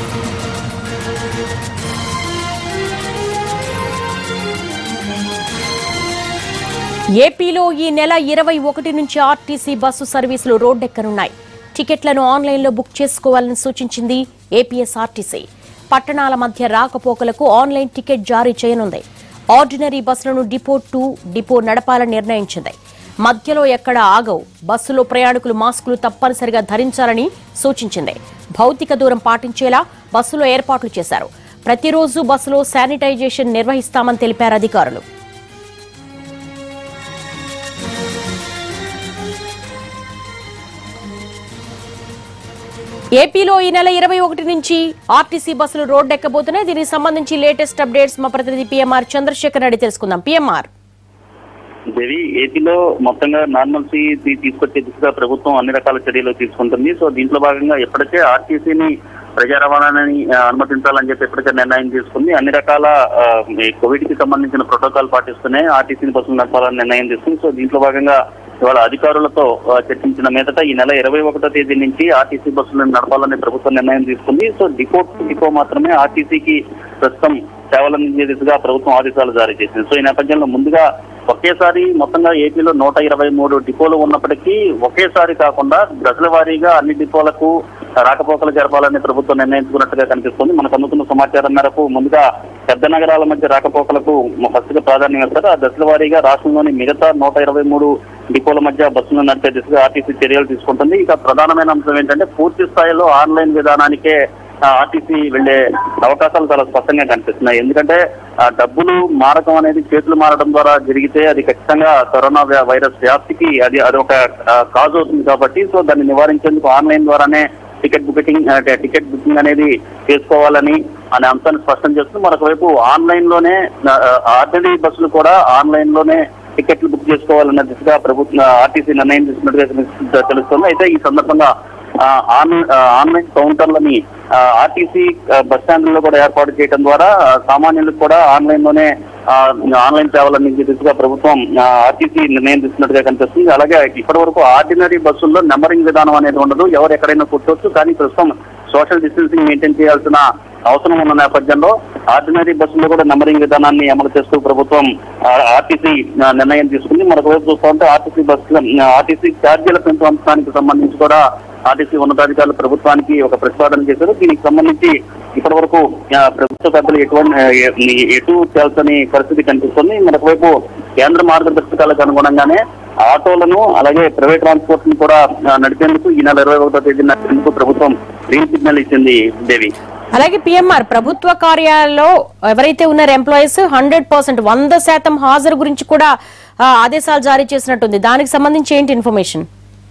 ఏపీలో ఈ నెల ఇరవై ఒకటి నుంచి ఆర్టీసీ బస్సు సర్వీసులు రోడ్డెక్కనున్నాయి టికెట్లను ఆన్లైన్లో బుక్ చేసుకోవాలని సూచించింది ఏపీఎస్ఆర్టీసీ పట్టణాల మధ్య రాకపోకలకు ఆన్లైన్ టికెట్ జారీ చేయనుంది ఆర్డినరీ బస్సులను డిపో టు డిపో నడపాలని నిర్ణయించింది మధ్యలో ఎక్కడ ఆగవు బస్సులో ప్రయాణికులు మాస్కులు తప్పనిసరిగా ధరించాలని సూచించింది భౌతిక దూరం పాటించేలా బస్సులో ఏర్పాట్లు చేశారు ప్రతిరోజు బస్సులో శానిటైజేషన్ నిర్వహిస్తామని తెలిపారు అధికారులు ఏపీలో ఈ నెల ఇరవై ఒకటి నుంచి ఆర్టీసీ బస్సులు రోడ్డెక్కబోతున్నాయి దీనికి సంబంధించి లేటెస్ట్ అప్డేట్స్ మా ప్రతినిధి పిఎంఆర్ చంద్రశేఖర్ రెడ్డి తెలుసుకుందాం పిఎంఆర్ దేవి ఏపీలో మొత్తంగా నార్మల్సీ తీసుకొచ్చే దిశగా ప్రభుత్వం అన్ని రకాల చర్యలు తీసుకుంటుంది సో దీంట్లో భాగంగా ఇప్పటికే ఆర్టీసీని ప్రజా రవాణాని ఆ, అనుమతించాలని చెప్పి ఇప్పటికే నిర్ణయం తీసుకుంది అన్ని రకాల కోవిడ్ కి సంబంధించిన ప్రోటోకాల్ పాటిస్తూనే ఆర్టీసీని బస్సులు నడపాలని నిర్ణయం తీసుకుంది సో దీంట్లో భాగంగా ఇవాళ అధికారులతో ఆ, చర్చించిన మీదట ఈ నెల ఇరవై ఒకటో తేదీ నుంచి ఆర్టీసీ బస్సులను నడపాలని ప్రభుత్వం నిర్ణయం తీసుకుంది సో డిపో టు డిపో మాత్రమే ఆర్టీసీకి ప్రస్తుతం సేవలు అందించే దిశగా ప్రభుత్వం ఆదేశాలు జారీ చేసింది సో ఈ నేపథ్యంలో ముందుగా ఒకేసారి మొత్తంగా ఏపీలో నూట ఇరవై మూడు డిపోలు ఉన్నప్పటికీ ఒకేసారి కాకుండా దశల వారీగా అన్ని డిపోలకు రాకపోకలు జరపాలని ప్రభుత్వం నిర్ణయించుకున్నట్టుగా కనిపిస్తుంది మనకు అందుకున్న సమాచారం మేరకు ముందుగా పెద్ద నగరాల మధ్య రాకపోకలకు ఫస్ట్ గా ప్రాధాన్యం ఇస్తారు ఆ దశల వారీగా రాష్ట్రంలోని మిగతా నూట ఇరవై మూడు డిపోల మధ్య బస్సులు నడిపే దిశగా ఆర్టీసీ చర్యలు తీసుకుంటుంది ఇక ప్రధానమైన అంశం ఏంటంటే పూర్తి స్థాయిలో ఆన్లైన్ విధానానికే ఆ, ఆర్టీసీ వెళ్లే అవకాశాలు చాలా స్పష్టంగా కనిపిస్తున్నాయి ఎందుకంటే ఆ డబ్బులు మారకం అనేది చేతులు మారడం ద్వారా జరిగితే అది ఖచ్చితంగా కరోనా వ్య- వైరస్ వ్యాప్తికి అది అది ఒక కాజ్ అవుతుంది కాబట్టి సో దాన్ని నివారించేందుకు ఆన్లైన్ ద్వారానే టికెట్ బుకింగ్ ఆ, టికెట్ బుకింగ్ అనేది చేసుకోవాలని అనే అంశాన్ని స్పష్టం చేస్తుంది మరొక వైపు ఆన్లైన్ లోనే ఆ, ఆర్డినరీ బస్సులు కూడా ఆన్లైన్ లోనే టికెట్లు బుక్ చేసుకోవాలన్న దిశగా ప్రభుత్వం ఆర్టీసీ నిర్ణయం తీసుకున్నట్టుగా తెలుస్తు- తెలుస్తుంది అయితే ఈ సందర్భంగా ఆ, ఆన్ ఆ, ఆన్లైన్ కౌంటర్లని ఆ, ఆర్టీసీ ఆ, బస్ స్టాండ్లలో కూడా ఏర్పాటు చేయడం ద్వారా ఆ, సామాన్యులకు కూడా ఆన్లైన్ లోనే ఆ, ఆన్లైన్ సేవలు అందించే దిశగా ప్రభుత్వం ఆ, ఆర్టీసీ నిర్ణయం తీసుకున్నట్టుగా కనిపిస్తుంది అలాగే ఇప్పటి వరకు ఆర్డినరీ బస్సుల్లో నెంబరింగ్ విధానం అనేది ఉండదు ఎవరు ఎక్కడైనా కూర్చోవచ్చు కానీ ప్రస్తుతం సోషల్ డిస్టెన్సింగ్ మెయింటైన్ చేయాల్సిన అవసరం ఉన్న నేపథ్యంలో ఆర్డినరీ బస్సుల్లో కూడా నెంబరింగ్ విధానాన్ని అమలు చేస్తూ ప్రభుత్వం ఆ, ఆర్టీసీ ఆ, నిర్ణయం తీసుకుంది మరొక వైపు చూస్తూ ఉంటే ఆర్టీసీ బస్సుల ఆర్టీసీ ఛార్జీల పెంపు అంశానికి సంబంధించి కూడా ఆర్టీసీ ఉన్నతాధికారులు ప్రభుత్వానికి ఒక ప్రతిపాదన చేశారు దీనికి సంబంధించి ఇప్పటి వరకు ఆ, ప్రభుత్వ పెద్దలు ఎటువంటి ఆ, ఎ- ఎటు చేయాల్సిన పరిస్థితి కనిపిస్తుంది మరొక వైపు కేంద్ర మార్గదర్శకాలకు అనుగుణంగానే ఆటోలను అలాగే ప్రైవేట్ ట్రాన్స్పోర్ట్ ని కూడా ఆ, నడిపేందుకు ఈ నెల ఇరవై ఒకటో తేదీ నడిపేందుకు ప్రభుత్వం గ్రీన్ సిగ్నల్ ఇచ్చింది దేవి అలాగే పిఎంఆర్ ప్రభుత్వ కార్యాలయంలో ఎవరైతే ఉన్నారో ఎంప్లాయీస్ హండ్రెడ్ పర్సెంట్ వంద శాతం హాజరు గురించి కూడా ఆ, ఆదేశాలు జారీ చేసినట్టుంది దానికి సంబంధించి ఏంటి ఇన్ఫర్మేషన్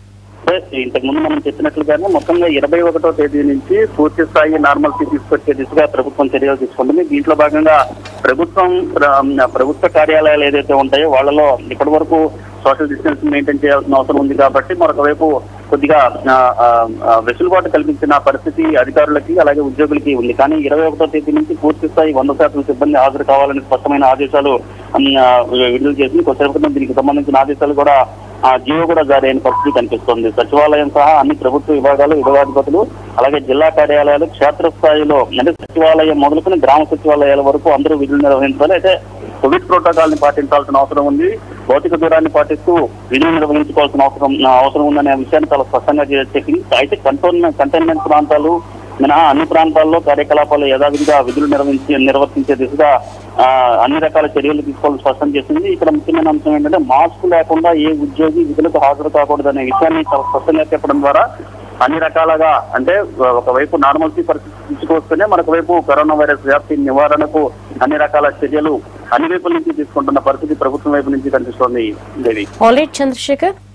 ఇంతకు ముందు మనం చెప్పినట్లుగానే మొత్తంగా ఇరవై ఒకటో తేదీ నుంచి పూర్తి స్థాయి నార్మల్సీ తీసుకొచ్చే దిశగా ప్రభుత్వం చర్యలు తీసుకుంటుంది దీంట్లో భాగంగా ప్రభుత్వం ప్ర- ప్రభుత్వ కార్యాలయాలు ఏదైతే ఉంటాయో వాళ్ళలో ఇప్పటి వరకు సోషల్ డిస్టెన్స్ మెయింటైన్ చేయాల్సిన అవసరం ఉంది కాబట్టి మరొక వైపు కొద్దిగా ఆ, ఆ, ఆ, వెసులుబాటు కల్పించిన పరిస్థితి అధికారులకి అలాగే ఉద్యోగులకి ఉంది కానీ ఇరవై ఒకటో తేదీ నుంచి పూర్తి స్థాయి వంద శాతం సిబ్బంది హాజరు కావాలని స్పష్టమైన ఆదేశాలు ఉమ్, ఆ, విడుదల చేసింది కొద్దిసేపు క్రితం దీనికి సంబంధించిన ఆదేశాలు కూడా ఆ జియో కూడా జారీ అయిన పరిస్థితి కనిపిస్తోంది సచివాలయం సహా అన్ని ప్రభుత్వ విభాగాలు విభాగాధిపతులు అలాగే జిల్లా కార్యాలయాలు క్షేత్రస్థాయిలో అంటే సచివాలయం మొదలుకొని గ్రామ సచివాలయాల వరకు అందరూ విధులు నిర్వహించాలి అయితే కోవిడ్ ప్రోటోకాల్ ని పాటించాల్సిన అవసరం ఉంది భౌతిక దూరాన్ని పాటిస్తూ విధులు నిర్వహించుకోవాల్సిన అవసరం అవసరం ఉందనే విషయాన్ని చాలా స్పష్టంగా చే- చెప్పింది అయితే కంటోన్మెంట్ కంటైన్మెంట్ ప్రాంతాలు మినహా అన్ని ప్రాంతాల్లో కార్యకలాపాలు యథావిధిగా విధులు నిర్వహించి నిర్వర్తించే దిశగా ఆ, అన్ని రకాల చర్యలు తీసుకోవాలని స్పష్టం చేసింది ఇక్కడ ముఖ్యమైన అంశం ఏంటంటే మాస్క్ లేకుండా ఏ ఉద్యోగి విధులకు హాజరు కాకూడదనే విషయాన్ని చాలా స్పష్టంగా చెప్పడం ద్వారా అన్ని రకాలుగా అంటే ఒకవైపు నార్మల్సీ పరిస్థితి తీసుకొస్తేనే మరొక వైపు కరోనా వైరస్ వ్యాప్తి నివారణకు అన్ని రకాల చర్యలు అన్ని వైపుల నుంచి తీసుకుంటున్న పరిస్థితి ప్రభుత్వం వైపు నుంచి కనిపిస్తోంది దేవి ఆల్రెడీ చంద్రశేఖర్